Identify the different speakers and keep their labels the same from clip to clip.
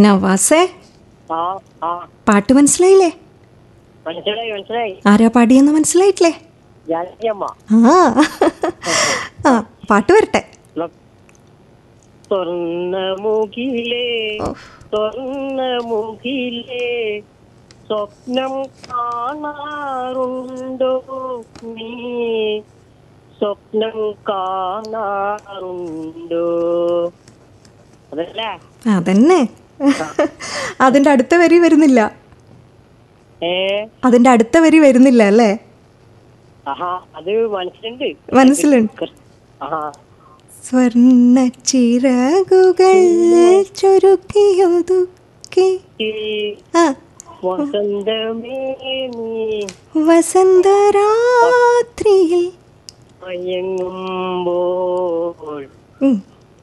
Speaker 1: നവാസേ
Speaker 2: ആ ആ
Speaker 1: പാട്ട് മനസ്സിലായില്ലേ
Speaker 2: മനസ്സിലായി മനസ്സിലായി
Speaker 1: ആരാ പാടിയെന്ന് മനസ്സിലായിട്ടില്ലേ
Speaker 2: ജാനകിയമ്മ
Speaker 1: ആ ആ പാട്ട് വരട്ടെ
Speaker 2: സ്വർണ്ണമുഖിലേ
Speaker 1: ഓഹ്.
Speaker 2: സ്വർണ്ണമുഖിലേ സ്വപ്നം കാണാറുണ്ടോ നീ സ്വപ്നം കാണാറുണ്ടോ അതല്ലേ
Speaker 1: അതന്നെ അതിന്റെ അടുത്ത വരി വരുന്നില്ല
Speaker 2: ഏ
Speaker 1: അതിന്റെ അടുത്ത വരി വരുന്നില്ല അല്ലേ
Speaker 2: ആഹാ അത് മനസ്സിലുണ്ട്
Speaker 1: മനസ്സിലുണ്ട്
Speaker 2: ആഹാ
Speaker 1: സ്വർണ്ണ ചിറകുകൾ ചുരുക്കിയൊതുക്കി
Speaker 2: ഈ
Speaker 1: ആ
Speaker 2: വസന്തമേ നീ
Speaker 1: വസന്തരാത്രിയിൽ
Speaker 2: മയങ്ങുമ്പോൾ
Speaker 1: ഉം.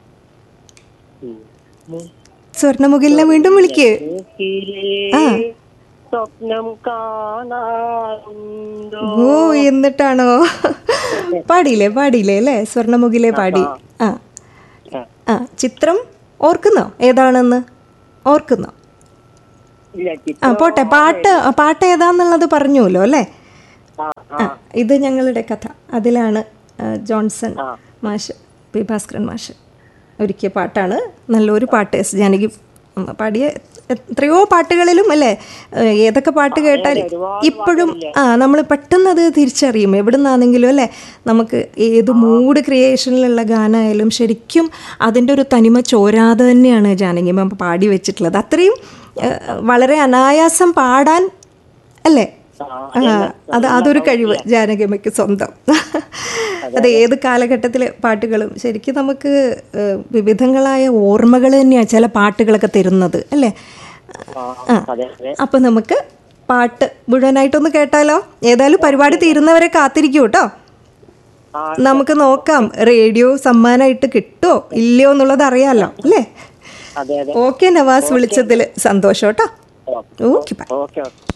Speaker 2: ഉം.
Speaker 1: സ്വർണ്ണമുകിലിനെ വീണ്ടും വിളിക്ക്
Speaker 2: മൂക്കിലെ
Speaker 1: ആ.
Speaker 2: സ്വപ്നം കാണാറുണ്ടോ
Speaker 1: ഓ എന്നിട്ടാണോ പാടിയില്ലേ പാടിയില്ലേ അല്ലേ സ്വർണ്ണമുകിലെ പാടി ആ
Speaker 2: ആ.
Speaker 1: ആ ചിത്രം ഓർക്കുന്നോ ഏതാണെന്ന് ഓർക്കുന്നോ
Speaker 2: ഇല്ല
Speaker 1: ആ
Speaker 2: ചിത്രം
Speaker 1: പോട്ടെ പാട്ട് ആ, പാട്ട് ഏതാന്നുള്ളത് പറഞ്ഞുല്ലോ അല്ലേ
Speaker 2: ആ
Speaker 1: ആ ഇത് ഞങ്ങളുടെ കഥ അതിലാണ് ആ, ജോൺസൺ
Speaker 2: ആ.
Speaker 1: മാഷ് പി ഭാസ്കരൻ മാഷ് ഒരുക്കിയ പാട്ടാണ് നല്ലൊരു പാട്ട് എസ് ജാനകി ഉം, പാടിയ എത്രയോ പാട്ടുകളിലും അല്ലേ ഏ, ഏതൊക്കെ പാട്ട് കേട്ടാൽ
Speaker 2: ഒരുപാട്
Speaker 1: ഇപ്പോഴും ആ നമ്മൾ പെട്ടെന്ന് അത് തിരിച്ചറിയും എവിടുന്നാണെങ്കിലും അല്ലേ നമുക്ക് ഏത് മൂഡ് ക്രിയേഷനിലുള്ള ഗാനമായാലും ശരിക്കും അതിൻ്റെ ഒരു തനിമ ചോരാതെ തന്നെയാണ് ജാനകി മാം പാടി വെച്ചിട്ടുള്ളത് അത്രയും ഏ, വളരെ അനായാസം പാടാൻ അല്ലേ
Speaker 2: ആ,
Speaker 1: ആ അത് അതൊരു കഴിവ് ജാനകിയമ്മയ്ക്ക് സ്വന്തം അത് ഏത് കാലഘട്ടത്തിലെ പാട്ടുകളും ശരിക്കും നമുക്ക് ഏഹ്, വിവിധങ്ങളായ ഓർമ്മകൾ തന്നെയാണ് ചില പാട്ടുകളൊക്കെ തരുന്നത് അല്ലേ
Speaker 2: ആ, അതെ അതെ
Speaker 1: അപ്പം നമുക്ക് പാട്ട് മുഴുവനായിട്ടൊന്ന് കേട്ടാലോ ഏതായാലും പരിപാടി തീരുന്നവരെ കാത്തിരിക്കൂ കേട്ടോ
Speaker 2: ആ,
Speaker 1: നമുക്ക് നോക്കാം റേഡിയോ സമ്മാനമായിട്ട് കിട്ടുമോ ഇല്ലയോ എന്നുള്ളത് അറിയാലോ അല്ലേ
Speaker 2: അതെ അതെ
Speaker 1: ഓക്കെ നവാസ് വിളിച്ചതിൽ സന്തോഷം കേട്ടോ
Speaker 2: okay
Speaker 1: okay bye
Speaker 2: okay okay